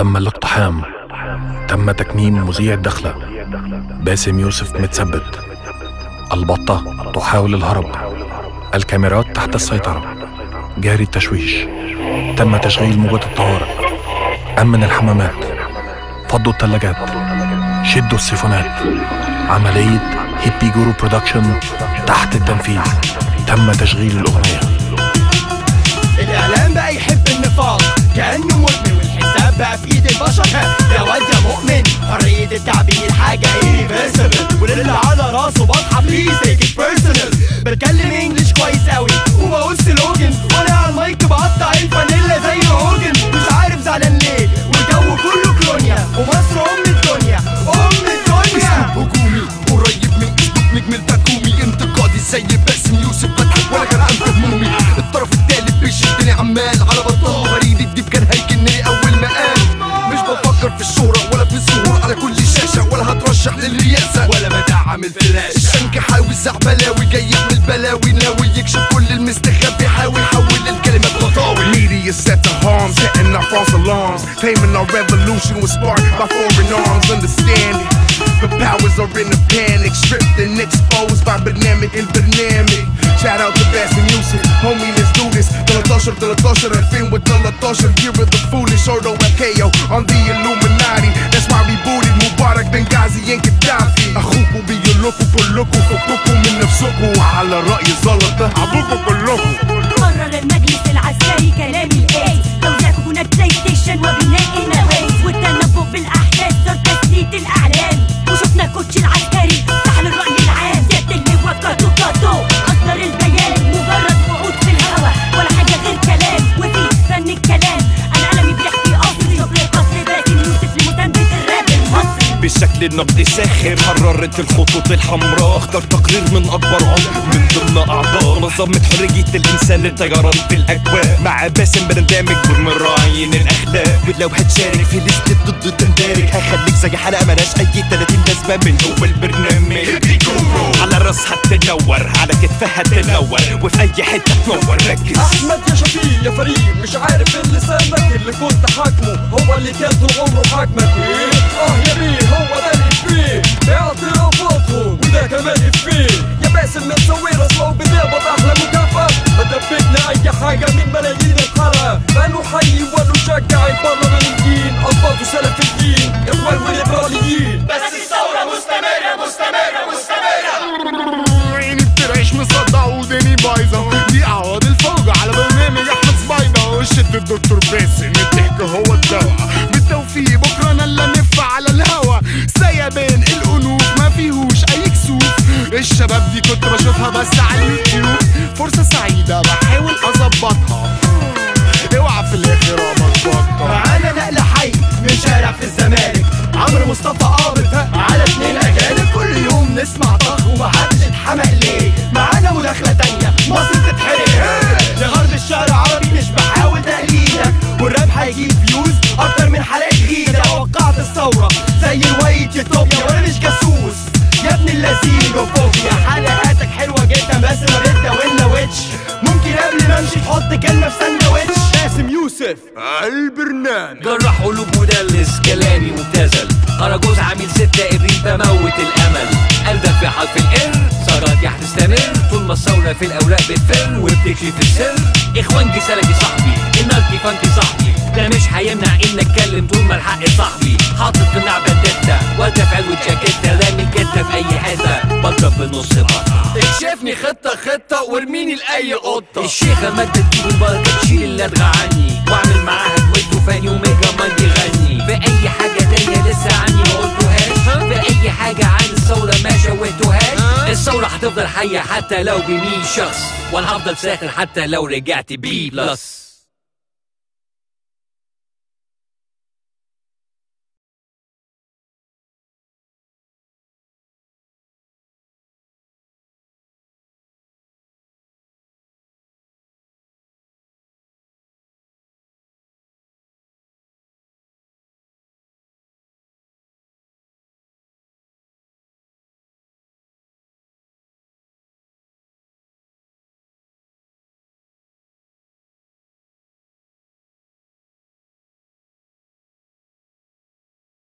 تم الاقتحام تم تكميم مذيع الدخلة باسم يوسف متثبت البطة تحاول الهرب الكاميرات تحت السيطرة جاري التشويش تم تشغيل موجات الطوارئ أمن الحمامات فضوا الثلاجات شدوا السيفونات عملية هيبي جورو برودكشن تحت التنفيذ تم تشغيل الأغنية الاعلام بقى يحب النفاق كانه مدمن والحساب بقى في ايد البشر يا واد يا مؤمن حريه التعبير حاجه irreversible واللي على راسه بطحه بليز تيك ات بيرسونال بتكلم انجلش كويس قوي وبقول سلوجن وانا على المايك بقطع الفانيلا زي هوجن مش عارف زعلان ليه والجو كله كلونيا ومصر ام الدنيا ام الدنيا هجومي قريب من اسلوب نجم التكومي انتقادي زي باسم يوسف بضحك ولا كان عن همومي الطرف التالت بيشدني عمال على بطال فريد الديب كان هيجنني اول ما قال مش بفكر في الشهرة ولا في الظهور على كل شاشة ولا هترشح للرئاسة ولا بدعم الفلاش الشنك حاوي زعبلاوي جاي يعمل بلاوي ناوي يكشف كل المستخبي حاول يحول الكلمات خطاوي Media set the harm, setting off false alarms. Claiming our revolution was sparked by foreign arms. Understand it. The powers are in a panic, stripped and exposed by Benamic and Benamic. Shout out to Bass and Music, homie, let's do this. 13, 13, el fin with 13, year of the foolish, Ordo Akeo on the Illuminati. That's why we booted Mubarak, Benghazi, and Gaddafi. أخوكوا بيقولكوا كلكوا فككوا من نفسكوا على رأي زلطة أبوكوا كلكوا قرر المجلس العسكري كلام الاي توزيع هناك بلاي ستيشن وبناء النوادي والتنبؤ بالاحداث صار تسليط الاعلام وشفنا كوتش العسكري سحل الراي العام زاد اللواء كاتو كاتو اصدر البيان مجرد وعود في الهوا ولا حاجه غير كلام وفي فن الكلام انا قلمي بيحكي قصري شغل القصر باسم يوسف لمسانده الراب المصري بشكل النقد ساخر حررت الخطوط الحمراء اختار تقرير من اكبر عمق من ضمن اعضاء منظمة حرية الانسان للطيران في الاجواء مع باسم بندمج ضمن راعيين الاخلاق ولو هتشارك في لستة ضد تندارك هخليك زي حلقة ملاش اي 30 لازمة من اول برنامج على راسها تنور على كتفها تنور وفي اي حتة تنور ركز احمد يا شفيق يا فريق مش عارف اللي سابك اللي كنت حاكمه هو اللي كان طول عمره حاكمك ايه اه يا بيه هو ده الافيه باعترافاتهم وده كمان افيه يا باسم ما تسوي راسه بتقبض احلى مكافأة ما دبتنا اي حاجة من ملايين الحلقة قالوا حي وقالوا شجع البرلمانيين اطفال سلفيين اخوان وليبراليين بس الثورة مستمرة مستمرة مستمرة عيني بترعش مصدع وداني بايظة دي أعواد الفوجة على برنامج أحمد سبايدة وشد الدكتور باسم الضحك هو الدواء بالتوفيق بكرة أنا اللي ألف على الهوا سيبان الأنوف ما فيهوش أي كسوف الشباب دي كنت بشوفها بس على اليوتيوب فرصة سعيدة بحاول أظبطها اوعى في الآخر أبطبطها معانا نقل حي من شارع في الزمالك عمرو مصطفى قابض على اتنين اجانب كل يوم نسمع طخ ومحدش اتحمق ليه معانا مداخلة تانية مصر تتحرق لغرب الشهر العربي مش بحاول تقليدك والراب هيجيب فيوز اكتر من حلقة جديدة وقعت الثورة زي الوايت يوتوبيا وانا مش جاسوس يا ابن اللذين وفوبيا حلقاتك حلوة جدا بس ما بتداولنا ويتش ممكن قبل ما امشي تحط كلمة في ساندوتش باسم يوسف البرنامج جراح قلوب مدلس كلامي مبتذل أراجوز عامل ستة إبريل بموت الأمل ألدغ في حرف الإر ثورات هتستمر طول ما الثورة في الأوراق بتفر وبتكشف السر إخوانجي سلفي صاحبي الناركي فانكي صاحبي ده مش هيمنع إن أتكلم طول ما الحق صاحبي حاطط قناع بندتا وتفعل وجاكيتا رامي الكتة في أي حتة بضرب بالنص بطة اكشفني خطة خطة وارميني لأي قطة الشيخة مادة تجيب البركة تشيل اللدغة عني واعمل معاها دويتو فاني وميجا مان يغني في أي حاجة تانية لسه عني ما قلتوهاش في أي حاجة عن الثورة ما شوهتوهاش الثورة هتفضل حية حتى لو بمية شخص وأنا هفضل ساخر حتى لو رجعت بي بلس